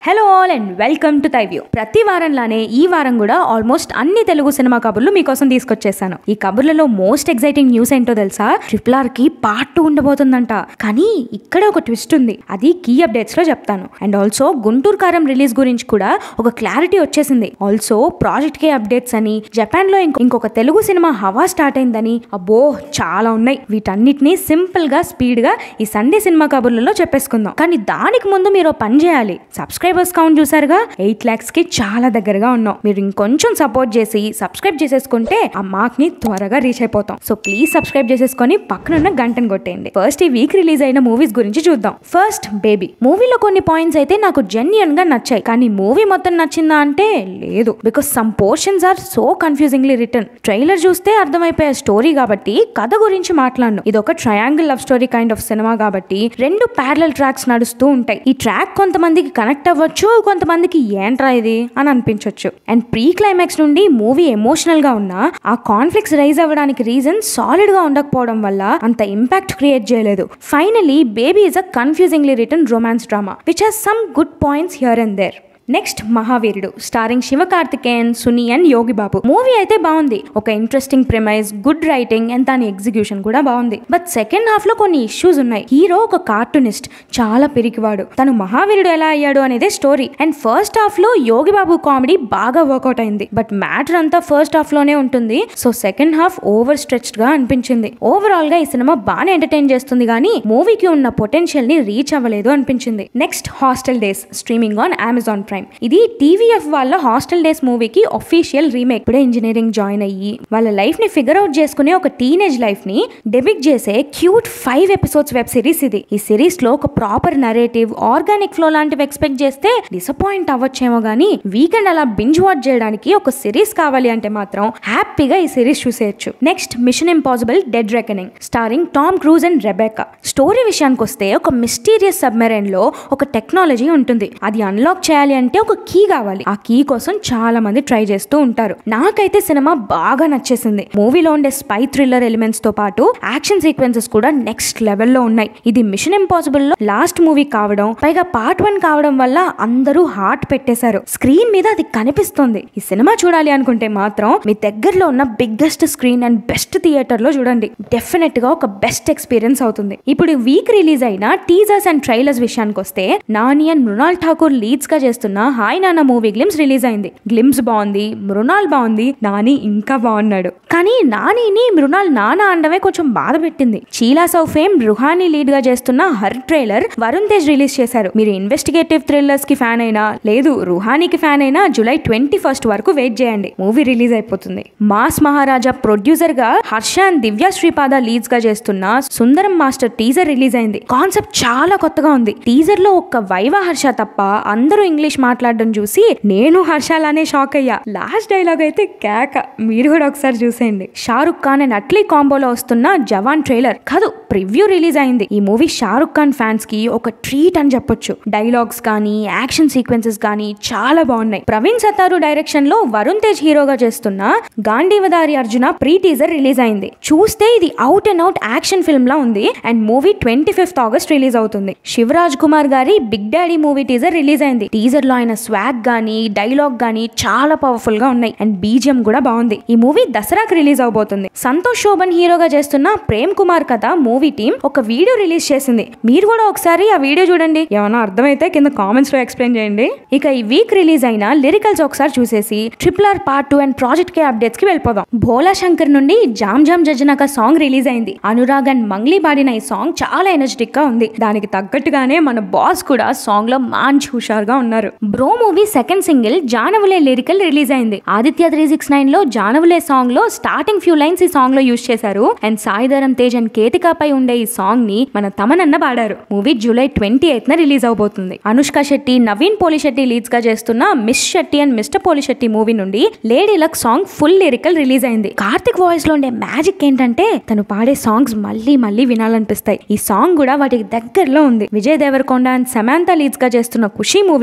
hello all and welcome to తైవ్యూ ప్రతి వారంలానే ఈ వారం కూడా ఆల్మోస్ట్ అన్ని తెలుగు సినిమా కబుర్లు మీకోసం తీసుకొచ్చేసాను ఈ కబుర్లలో మోస్ట్ ఎక్సైటింగ్ న్యూస్ ఏంటో తెలుసా ట్రిపుల్ ఆర్ కి పార్ట్ టూ ఉండబోతుందంట కానీ ఇక్కడ ఒక ట్విస్ట్ ఉంది అది కీ అప్డేట్స్ లో చెప్తాను అండ్ ఆల్సో గుంటూరు కారం రిలీజ్ గురించి కూడా ఒక క్లారిటీ వచ్చేసింది ఆల్సో ప్రాజెక్ట్ కే అప్డేట్స్ అని జపాన్ లో ఇంకో- ఇంకొక తెలుగు సినిమా హవా స్టార్ట్ అయిందని అబ్బో చాలా ఉన్నాయి వీటన్నిటిని సింపుల్ గా స్పీడ్ గా ఈ సండే సినిమా కబుర్లలో చెప్పేసుకుందాం కానీ దానికి ముందు మీరు ఓ పని చేయాలి సబ్స్క్రైబర్స్ కౌంట్ చూసారుగా ఎయిట్ ల్యాక్స్ కి చాలా దగ్గరగా ఉన్నాం మీరు ఇంకొంచెం సపోర్ట్ చేసి సబ్స్క్రైబ్ చేసేసుకుంటే ఆ మార్క్ ని త్వరగా రీచ్ అయిపోతాం సో ప్లీజ్ సబ్స్క్రైబ్ చేసేసుకొని పక్కనున్న గంటను కొట్టేయండి ఫస్ట్ ఈ వీక్ రిలీజ్ అయిన మూవీస్ గురించి చూద్దాం ఫస్ట్ బేబీ మూవీలో కొన్ని పాయింట్స్ అయితే నాకు జెన్యున్ గా నచ్చాయి కానీ మూవీ మొత్తం నచ్చిందా అంటే లేదు because some portions are so confusingly return trailer చూస్తే అర్థమైపోయే స్టోరీ కాబట్టి కథ గురించి మాట్లాడను ఇది ఒక triangle love story kind of సినిమా కాబట్టి రెండు ప్యారల్ ట్రాక్స్ నడుస్తూ ఉంటాయి ఈ ట్రాక్ కొంతమందికి కనెక్ట్ అవ్వచ్చు కొంతమందికి ఏంట్రా ఇది అని అనిపించవచ్చు అండ్ ప్రీ క్లైమాక్స్ నుండి మూవీ ఎమోషనల్ గా ఉన్నా ఆ కాన్ఫ్లిక్ట్స్ రైజ్ అవ్వడానికి రీజన్ సాలిడ్ గా ఉండకపోవడం వల్ల అంత ఇంపాక్ట్ క్రియేట్ చేయలేదు finally baby is a confusingly return romance drama which has some good points here and there next Mahaveerudu starring Sivakarthikeyan సుని అండ్ యోగి బాబు మూవీ అయితే బాగుంది ఒక interesting premise good writing and దాని ఎగ్జిక్యూషన్ కూడా బాగుంది బట్ సెకండ్ హాఫ్ లో కొన్ని ఇష్యూస్ ఉన్నాయి హీరో ఒక కార్టూనిస్ట్ చాలా పిరికివాడు తను మహావీరుడు ఎలా అయ్యాడు అనేదే స్టోరీ అండ్ ఫస్ట్ హాఫ్ లో యోగి బాబు కామెడీ బాగా వర్కౌట్ అయింది బట్ మ్యాటర్ అంతా ఫస్ట్ హాఫ్ లోనే ఉంటుంది so second half over stretched గా అనిపించింది ఓవరాల్ గా ఈ సినిమా బాగానే ఎంటర్టైన్ చేస్తుంది కానీ మూవీకి ఉన్న పొటెన్షియల్ ని రీచ్ అవ్వలేదు అనిపించింది next hostel days streaming on Amazon Prime ఇది టీవీఎఫ్ వాళ్ళ హాస్టల్ డేస్ మూవీకి అఫీషియల్ రీమేక్ ఇప్పుడే ఇంజనీరింగ్ జాయిన్ అయ్యి వాళ్ళ లైఫ్ ని ఫిగర్ అవుట్ చేసుకునే ఒక టీనేజ్ లైఫ్ ని డెబిక్ చేసే cute five episodes web series ఇది ఈ సిరీస్ లో ఒక ప్రాపర్ నరేటివ్ ఆర్గానిక్ ఫ్లో లాంటివి ఎక్స్పెక్ట్ చేస్తే డిసప్పాయింట్ అవ్వచ్చేమో గానీ వీకెండ్ అలా బింజ్ వాచ్ చేయడానికి ఒక సిరీస్ కావాలి అంటే మాత్రం హ్యాపీగా ఈ సిరీస్ చూసేయచ్చు next Mission Impossible Dead Reckoning starring Tom Cruise and Rebecca story విషయానికి వస్తే ఒక మిస్టీరియస్ సబ్మెరైన్ లో ఒక టెక్నాలజీ ఉంటుంది అది అన్లాక్ చేయాలి అంటే ఒక కీ కావాలి ఆ కీ కోసం చాలా మంది ట్రై చేస్తూ ఉంటారు నాకైతే సినిమా బాగా నచ్చేసింది మూవీలో ఉండే స్పై థ్రిల్లర్ ఎలిమెంట్స్ తో పాటు యాక్షన్ సీక్వెన్సెస్ కూడా నెక్స్ట్ లెవెల్లో ఉన్నాయి ఇది మిషన్ ఇంపాసిబుల్ లో లాస్ట్ మూవీ కావడం పైగా పార్ట్ వన్ కావడం వల్ల అందరూ హార్ట్ పెట్టేశారు స్క్రీన్ మీద అది కనిపిస్తుంది ఈ సినిమా చూడాలి అనుకుంటే మాత్రం మీ దగ్గరలో ఉన్న biggest screen and best theatre లో చూడండి డెఫినెట్ గా ఒక బెస్ట్ ఎక్స్పీరియన్స్ అవుతుంది ఇప్పుడు వీక్ రిలీజ్ అయిన టీజర్స్ అండ్ ట్రైలర్స్ విషయానికి వస్తే నాని అండ్ మృణాల్ ఠాకూర్ లీడ్స్ గా చేస్తున్న hi Nanna movie glimpse release అయింది గ్లిమ్స్ బాగుంది మృణాల్ బాగుంది నాని ఇంకా బాగున్నాడు కానీ నానిని మృణాల్ నాన్న అండమే కొంచెం బాధ పెట్టింది చీలా సౌ ఫేమ్ రుహానీ లీడ్ గా చేస్తున్న her trailer Varun Tej release చేశారు మీరు ఇన్వెస్టిగేటివ్ థ్రిల్లర్స్ కి ఫ్యాన్ అయినా లేదు రుహానీకి ఫ్యాన్ అయినా జూలై ట్వంటీ ఫస్ట్ వరకు వెయిట్ చేయండి మూవీ రిలీజ్ అయిపోతుంది మాస్ మహారాజా ప్రొడ్యూసర్ గా హర్ష అండ్ దివ్య శ్రీపాద లీడ్స్ గా చేస్తున్న సుందరం మాస్టర్ టీజర్ రిలీజ్ అయింది కాన్సెప్ట్ చాలా కొత్తగా ఉంది టీజర్ లో ఒక్క వైవా హర్ష తప్ప అందరూ ఇంగ్లీష్ మాట్లాడడం చూసి నేను హర్షాలానే షాక్ అయ్యా లాస్ట్ డైలాగ్ అయితే కేక మీరు కూడా ఒకసారి చూసేయండి షారుఖ్ ఖాన్ అండ్ అట్లీ కాంబోలో వస్తున్న జవాన్ ట్రైలర్ కాదు ప్రివ్యూ రిలీజ్ అయింది ఈ మూవీ షారుఖ్ ఖాన్ ఫ్యాన్స్ కి ఒక ట్రీట్ అని చెప్పొచ్చు డైలాగ్స్ కానీ యాక్షన్ సీక్వెన్సెస్ కానీ చాలా బాగున్నాయి ప్రవీణ్ సతారు డైరెక్షన్ లో వరుణ్ తేజ్ హీరోగా చేస్తున్న Gandeevadhari Arjuna pre teaser release అయింది చూస్తే ఇది out and out action film లా ఉంది and movie twenty fifth August release అవుతుంది శివరాజ్ కుమార్ గారి big daddy movie teaser release అయింది టీజర్ లో ఆయన స్వాగ్ గానీ డైలాగ్ గానీ చాలా పవర్ఫుల్ గా ఉన్నాయి అండ్ బీజిఎం కూడా బాగుంది ఈ మూవీ దసరాకి రిలీజ్ అవబోతుంది సంతోష్ శోభన్ హీరోగా చేస్తున్న ప్రేమ్ కుమార్ కథ మూవీ టీం ఒక వీడియో రిలీజ్ చేసింది మీరు కూడా ఒకసారి ఆ వీడియో చూడండి ఏమైనా అర్థమైతే కింద కామెంట్స్ లో ఎక్స్ప్లెయిన్ చేయండి ఇక ఈ వీక్ రిలీజ్ అయిన లిరికల్స్ ఒకసారి చూసేసి triple R part two and project K updates కి వెళ్ళిపోదాం భోలా శంకర్ నుండి jam jam Jajjanaka song release అయింది అనురాగ్ అండ్ మంగ్లీ పాడిన ఈ సాంగ్ చాలా ఎనర్జెటిక్ గా ఉంది దానికి తగ్గట్టుగానే మన బాస్ కూడా సాంగ్ లో మంచి హుషారుగా ఉన్నారు bro movie second single Jaanavule lyrical release అయింది ఆదిత్య త్రీ సిక్స్ నైన్ లో జానవులే సాంగ్ లో స్టార్టింగ్ ఫ్యూ లైన్స్ ఈ సాంగ్ లో యూజ్ చేశారు అండ్ సాయిధరం తేజ్ అండ్ కేతికాపై ఉండే ఈ సాంగ్ ని మన తమనన్న పాడారు మూవీ జూలై ట్వంటీ ఎయిత్ న రిలీజ్ అవబోతుంది అనుష్క శెట్టి నవీన్ పోలిశెట్టి లీడ్స్ గా చేస్తున్న miss Shetty and mister Polishetty movie నుండి lady luck song full lyrical release అయింది కార్తిక్ వాయిస్ లో ఉండే మ్యాజిక్ ఏంటంటే తను పాడే సాంగ్స్ మళ్ళీ మళ్ళీ వినాలనిపిస్తాయి ఈ సాంగ్ కూడా వాటికి దగ్గరలో ఉంది విజయ్ దేవరకొండ అండ్ సమాంత లీడ్స్ గా చేస్తున్న ఖుషి మూవీ నుండి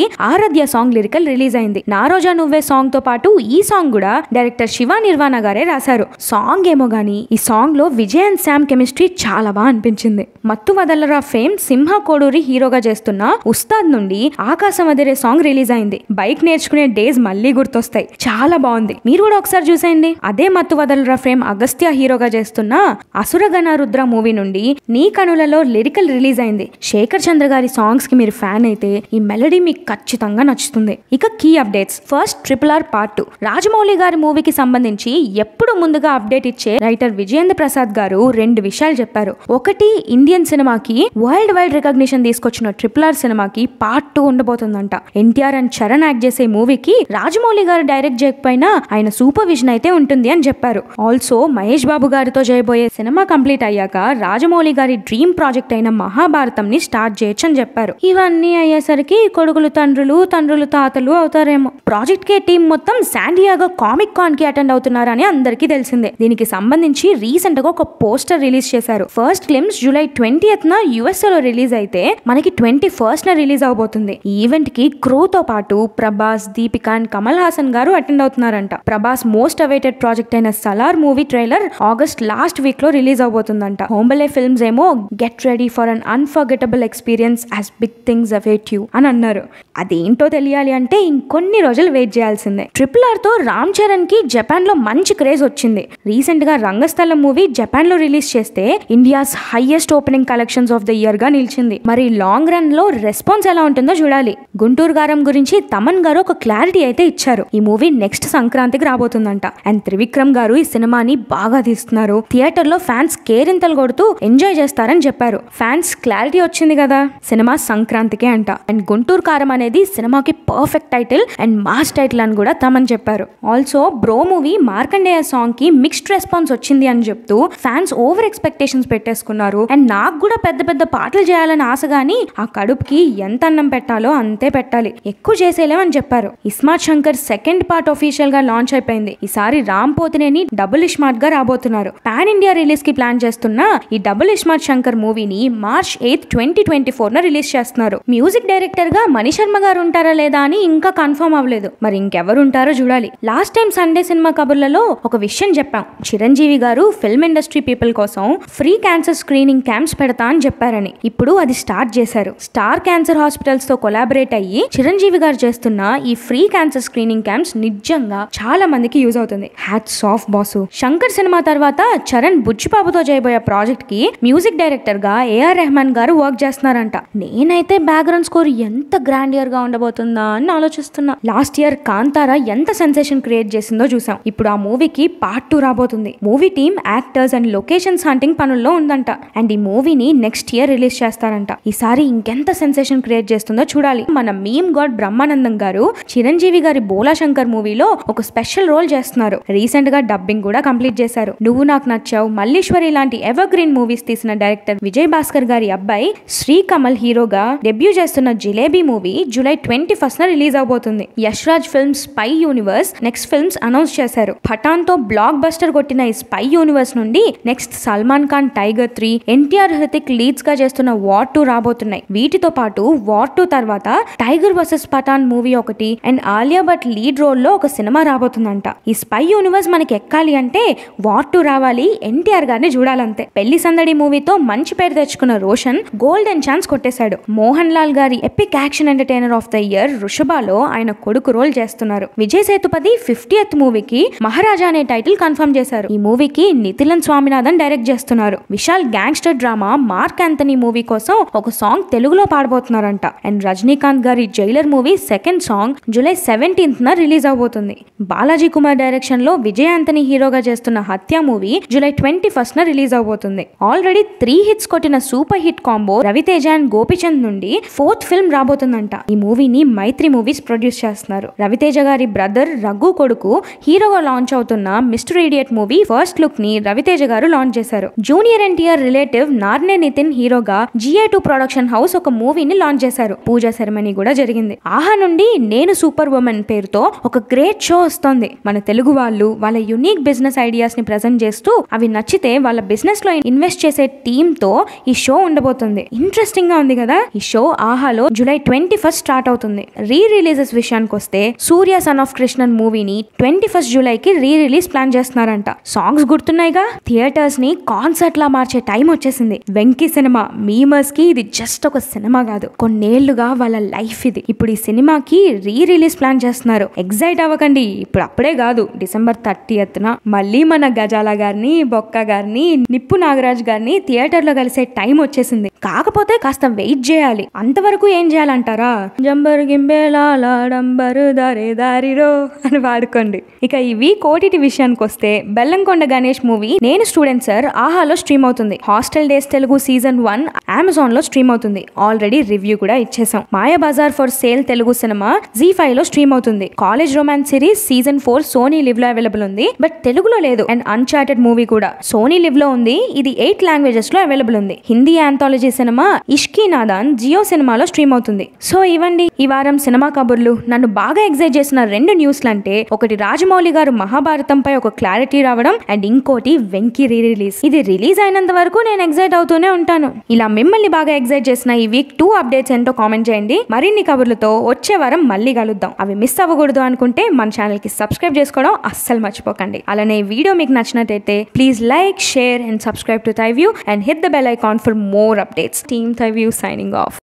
ఆరాధ్య సాంగ్ లిరికల్ రిలీజ్ అయింది నా రోజా నువ్వే సాంగ్ తో పాటు ఈ సాంగ్ కూడా డైరెక్టర్ శివ నిర్వాణ గారే రాశారు సాంగ్ ఏమో గానీ ఈ సాంగ్ లో విజయ్ అండ్ శామ్ కెమిస్ట్రీ చాలా బాగా అనిపించింది మత్తు వదలరా ఫేమ్ సింహ కోడూరి హీరోగా చేస్తున్న ఉస్తాద్ నుండి ఆకాశం అదిరే సాంగ్ రిలీజ్ అయింది బైక్ నేర్చుకునే డేస్ మళ్ళీ గుర్తొస్తాయి చాలా బాగుంది మీరు కూడా ఒకసారి చూసేయండి అదే మత్తు వదలరా ఫేమ్ అగస్త్య హీరోగా చేస్తున్న అసురగణ రుద్ర మూవీ నుండి నీ కనులలో లిరికల్ రిలీజ్ అయింది శేఖర్ చంద్ర గారి సాంగ్స్ కి మీరు ఫ్యాన్ అయితే ఈ మెలడీ మీకు ఖచ్చితంగా నచ్చుతుంది ఇక key updates first triple R part two Rajamouli గారి మూవీకి సంబంధించి ఎప్పుడు ముందుగా అప్డేట్ ఇచ్చే రైటర్ విజయేంద్ర ప్రసాద్ గారు రెండు విషయాలు చెప్పారు ఒకటి ఇండియన్ సినిమాకి వరల్డ్ వైడ్ రికగ్నిషన్ తీసుకొచ్చిన ట్రిపుల్ ఆర్ సినిమాకి పార్ట్ టూ ఉండబోతుందంట ఎన్టీఆర్ అండ్ చరణ్ యాక్ట్ చేసే మూవీకి రాజమౌళి గారు డైరెక్ట్ చేయకపోయినా ఆయన సూపర్విజన్ అయితే ఉంటుంది అని చెప్పారు ఆల్సో మహేష్ బాబు గారితో చేయబోయే సినిమా కంప్లీట్ అయ్యాక రాజమౌళి గారి డ్రీమ్ ప్రాజెక్ట్ అయిన మహాభారతం ని స్టార్ట్ చేయొచ్చు అని చెప్పారు ఇవన్నీ అయ్యేసరికి కొడుకులు తండ్రులు తండ్రులు తాతలు అవుతారేమో ప్రాజెక్ట్ కే టీం మొత్తం శాండియాగో కామిక్ కాన్ కి అటెండ్ అవుతున్నారని అందరికీ తెలిసిందే దీనికి సంబంధించి రీసెంట్ గా ఒక పోస్టర్ రిలీజ్ చేశారు ఫస్ట్ క్లిమ్స్ జూలై ట్వంటీ న యుఎస్ఏ లో రిలీజ్ అయితే మనకి ట్వంటీ ఫస్ట్ న రిలీజ్ అవబోతుంది ఈ ఈవెంట్ కి క్రూ తో పాటు ప్రభాస్ దీపిక అండ్ కమల్ హాసన్ గారు అటెండ్ అవుతున్నారంట ప్రభాస్ మోస్ట్ అవైటెడ్ ప్రాజెక్ట్ అయిన Salaar movie trailer August last week లో రిలీజ్ అవబోతుందంట హోంబలే ఫిల్మ్స్ ఏమో get ready for un unforgettable experience as big things await you అని అన్నారు అదేంటో తెలియాలి అంటే ఇంకొన్ని రోజులు వెయిట్ చేయాల్సిందే ట్రిపుల్ ఆర్ తో రామ్ చరణ్ కి జపాన్ లో మంచి క్రేజ్ వచ్చింది రీసెంట్ గా రంగస్థలం మూవీ జపాన్ లో రిలీజ్ చేస్తే India's highest opening collections of the year గా నిలిచింది మరి లాంగ్ రన్ లో రెస్పాన్స్ ఎలా ఉంటుందో చూడాలి గుంటూరు గారం గురించి తమన్ గారు ఒక క్లారిటీ అయితే ఇచ్చారు ఈ మూవీ నెక్స్ట్ సంక్రాంతికి రాబోతుందంట అండ్ త్రివిక్రమ్ గారు ఈ సినిమాని బాగా తీస్తున్నారు థియేటర్ లో ఫ్యాన్స్ కేరింతలు కొడుతూ ఎంజాయ్ చేస్తారని చెప్పారు ఫ్యాన్స్ క్లారిటీ వచ్చింది కదా సినిమా సంక్రాంతికే అంట అండ్ గుంటూరు కారం అనేది సినిమాకి perfect title and mass title అని కూడా తమన్ చెప్పారు also bro movie Markandeya song కి మిక్స్డ్ రెస్పాన్స్ వచ్చింది అని చెప్తూ ఫ్యాన్స్ ఓవర్ ఎక్స్పెక్టేషన్స్ పెట్టేసుకున్నారు అండ్ నాకు కూడా పెద్ద పెద్ద పాటలు చేయాలని ఆశ గానీ ఆ కడుపుకి ఎంత అన్నం పెట్టాలో అంతే పెట్టాలి ఎక్కువ చేసేలేమని చెప్పారు iSmart Shankar second part official గా లాంచ్ అయిపోయింది ఈసారి రామ్ పోతినేని డబుల్ ఇస్మార్ట్ గా రాబోతున్నారు పాన్ ఇండియా రిలీజ్ కి ప్లాన్ చేస్తున్న ఈ డబుల్ ఇస్మార్ట్ శంకర్ మూవీని March eight twenty twenty four న రిలీజ్ చేస్తున్నారు మ్యూజిక్ డైరెక్టర్ గా మణి శర్మ గారు ఉంటారా లేదా అని ఇంకా కన్ఫర్మ్ అవ్వలేదు మరి ఇంకెవరు ఉంటారో చూడాలి లాస్ట్ టైం సండే సినిమా కబుర్లలో ఒక విషయం చెప్పాం చిరంజీవి గారు ఫిల్మ్ ఇండస్ట్రీ పీపుల్ కోసం ఫ్రీ క్యాన్సర్ స్క్రీనింగ్ క్యాంప్స్ పెడతా అని చెప్పారని ఇప్పుడు అది స్టార్ట్ చేశారు స్టార్ క్యాన్సర్ హాస్పిటల్స్ తో కొలాబరేట్ అయ్యి చిరంజీవి గారు చేస్తున్న ఈ ఫ్రీ క్యాన్సర్ స్క్రీనింగ్ క్యాంప్స్ నిజంగా చాలా మందికి యూజ్ అవుతుంది హ్యాట్స్ ఆఫ్ బాసు శంకర్ సినిమా తర్వాత చరణ్ బుచ్చిబాబుతో చేయబోయే ప్రాజెక్ట్ కి మ్యూజిక్ డైరెక్టర్ గా ఏఆర్ రెహమాన్ గారు వర్క్ చేస్తున్నారంట నేనైతే బ్యాక్గ్రౌండ్ స్కోర్ ఎంత గ్రాండియర్ గా ఉండబోతుందా అని ఆలోచిస్తున్నా లాస్ట్ ఇయర్ కాంతారా ఎంత సెన్సేషన్ క్రియేట్ చేసిందో చూసాం ఇప్పుడు ఆ మూవీకి పార్ట్ టూ రాబోతుంది movie team actors and locations hunting పనుల్లో ఉందంట అండ్ ఈ మూవీని నెక్స్ట్ ఇయర్ రిలీజ్ చేస్తారంట ఈసారి ఇంకెంత సెన్సేషన్ క్రియేట్ చేస్తుందో చూడాలి మన మీమ్ గాడ్ బ్రహ్మానందం గారు చిరంజీవి గారి బోలా శంకర్ మూవీలో ఒక స్పెషల్ రోల్ చేస్తున్నారు రీసెంట్ గా డబ్బింగ్ కూడా కంప్లీట్ చేశారు నువ్వు నాకు నచ్చావు మల్లీశ్వరి లాంటి ఎవర్ గ్రీన్ మూవీస్ తీసిన డైరెక్టర్ విజయ్ భాస్కర్ గారి అబ్బాయి శ్రీ కమల్ హీరోగా డెబ్యూ చేస్తున్న Jilebi movie July twenty first న రిలీజ్ అవబోతుంది Yash Raj films spy universe next films announce చేశారు పఠాన్ తో బ్లాక్ బస్టర్ కొట్టిన ఈ స్పై యూనివర్స్ నుండి next Salman Khan tiger three NTR Hrithik leads గా చేస్తున్న వార్ టూ రాబోతున్నాయి వీటితో పాటు వార్ టూ తర్వాత టైగర్ వర్సెస్ పఠాన్ మూవీ ఒకటి and Alia Bhatt lead role లో ఒక సినిమా రాబోతుందంట ఈ స్పై యూనివర్స్ మనకి ఎక్కాలి అంటే వార్ టూ రావాలి ఎన్టీఆర్ గారిని చూడాలంతే పెళ్లి సందడి మూవీతో మంచి పేరు తెచ్చుకున్న రోషన్ గోల్డెన్ ఛాన్స్ కొట్టేశాడు మోహన్ లాల్ గారి epic action entertainer of the year రుషభాలో ఆయన కొడుకు రోల్ చేస్తున్నారు విజయ్ సేతుపతి ఫిఫ్టీయత్ మూవీకి మహారాజా అనే టైటిల్ కన్ఫర్మ్ చేశారు ఈ మూవీకి నితిలన్ స్వామినాథన్ డైరెక్ట్ చేస్తున్నారు Vishal gangster drama Mark Antony movie కోసం ఒక సాంగ్ తెలుగులో పాడబోతున్నారంట అండ్ రజనీకాంత్ గారి jailer movie second song July seventeenth న రిలీజ్ అవబోతుంది బాలాజీ కుమార్ డైరెక్షన్ లో విజయ్ యాంథనీ హీరోగా చేస్తున్న Hatya movie July twenty first న రిలీజ్ అవబోతుంది ఆల్రెడీ త్రీ హిట్స్ కొట్టిన super hit combo Ravi Teja and Gopichand నుండి ఫోర్త్ ఫిల్మ్ రాబోతుందంట ఈ మూవీని మైత్రి మూవీస్ ప్రొడ్యూస్ చేస్తున్నారు రవితేజ గారి బ్రదర్ రఘు కొడుకు హీరోగా లాంచ్ అవుతున్న mister idiot movie first look ని రవితేజ గారు లాంచ్ చేశారు జూనియర్ ఎన్టీఆర్ రిలేటివ్ నార్నే నితిన్ హీరోగా జిఏ టూ ప్రొడక్షన్ హౌస్ ఒక మూవీని లాంచ్ చేశారు పూజా సెరమనీ కూడా జరిగింది ఆహా నుండి నేను సూపర్ ఉమెన్ పేరుతో ఒక గ్రేట్ షో వస్తోంది మన తెలుగు వాళ్ళు వాళ్ళ యునిక్ బిజినెస్ ఐడియాస్ ని ప్రజెంట్ చేస్తూ అవి నచ్చితే వాళ్ళ బిజినెస్ లో ఇన్వెస్ట్ చేసే టీమ్ తో ఈ షో ఉండబోతుంది ఇంట్రెస్టింగ్ గా ఉంది కదా ఈ షో ఆహాలో July twenty first first start అవుతుంది రీ రిలీజెస్ విషయానికి వస్తే సూర్య సన్ ఆఫ్ కృష్ణన్ మూవీని ట్వంటీ ఫస్ట్ జూలైకి రీ రిలీజ్ ప్లాన్ చేస్తున్నారంట సాంగ్స్ గుర్తున్నాయిగా థియేటర్స్ ని కాన్సర్ట్ లా మార్చే టైం వచ్చేసింది వెంకీ సినిమా మీమర్స్ కి ఇది జస్ట్ ఒక సినిమా కాదు కొన్నేళ్లుగా వాళ్ళ లైఫ్ ఇది ఇప్పుడు ఈ సినిమాకి రీ రిలీజ్ ప్లాన్ చేస్తున్నారు ఎగ్జైట్ అవ్వకండి ఇప్పుడు అప్పుడే కాదు డిసెంబర్ థర్టీ ఎత్తున మళ్ళీ మన గజాల గారిని బొక్క గారిని నిప్పు నాగరాజ్ గారిని థియేటర్ లో కలిసే టైం వచ్చేసింది కాకపోతే కాస్త వెయిట్ చేయాలి అంతవరకు ఏం చేయాలంటారా జంబరు గింబేలాడంబరు దారే దారిరో అని వాడుకోండి ఇక ఇవి కోటిటి విషయానికి వస్తే బెల్లంకొండ గణేష్ మూవీ నేను స్టూడెంట్ సార్ ఆహాలో స్ట్రీమ్ అవుతుంది hostel days Telugu season one Amazon లో స్ట్రీమ్ అవుతుంది ఆల్రెడీ రివ్యూ కూడా ఇచ్చేసాం Maya Bazaar for sale Telugu cinema Zee five లో స్ట్రీమ్ అవుతుంది college romance series season four Sony Liv లో అవైలబుల్ ఉంది బట్ తెలుగులో లేదు అండ్ అన్చార్టెడ్ మూవీ కూడా సోనీ లివ్ లో ఉంది ఇది ఎయిట్ లాంగ్వేజెస్ లో అవైలబుల్ ఉంది హిందీ ఆంథాలజీ సినిమా ఇష్కీ నాదాన్ జియో సినిమాలో స్ట్రీమ్ అవుతుంది సో ఇవ్వండి ఈ వారం సినిమా కబుర్లు నన్ను బాగా ఎగ్జైట్ చేసిన రెండు న్యూస్లు అంటే ఒకటి రాజమౌళి గారు మహాభారతంపై ఒక క్లారిటీ రావడం అండ్ ఇంకోటి వెంకీ రీ రిలీజ్ ఇది రిలీజ్ అయినంత వరకు నేను ఎగ్జైట్ అవుతూనే ఉంటాను ఇలా మిమ్మల్ని బాగా ఎగ్జైట్ చేసిన ఈ వీక్ టూ అప్డేట్స్ ఏంటో కామెంట్ చేయండి మరిన్ని కబుర్లతో వచ్చే వారం మళ్ళీ కలుద్దాం అవి మిస్ అవ్వకూడదు అనుకుంటే మన ఛానల్ కి సబ్స్క్రైబ్ చేసుకోవడం అస్సలు మర్చిపోకండి అలానే ఈ వీడియో మీకు నచ్చినట్టయితే please like share and subscribe to thy view and hit the bell icon for more updates team thy view signing of